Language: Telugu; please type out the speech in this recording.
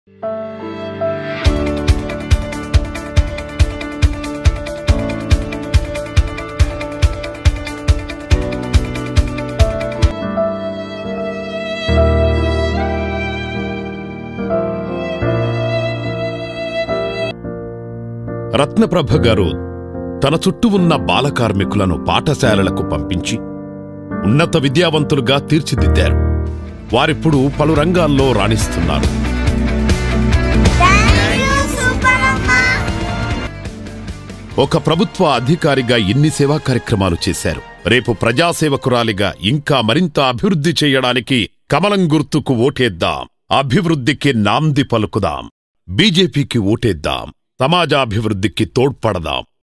రత్నప్రభ గారు తన చుట్టూ ఉన్న బాల కార్మికులను పాఠశాలలకు పంపించి ఉన్నత విద్యావంతులుగా తీర్చిదిద్దారు వారిప్పుడు పలు రంగాల్లో రాణిస్తున్నారు ఒక ప్రభుత్వ అధికారిగా ఇన్ని సేవా కార్యక్రమాలు చేశారు రేపు ప్రజాసేవకురాలిగా ఇంకా మరింత అభివృద్ధి చేయడానికి కమలం గుర్తుకు ఓటేద్దాం అభివృద్ధికి నాంది పలుకుదాం బీజేపీకి ఓటేద్దాం సమాజాభివృద్ధికి తోడ్పడదాం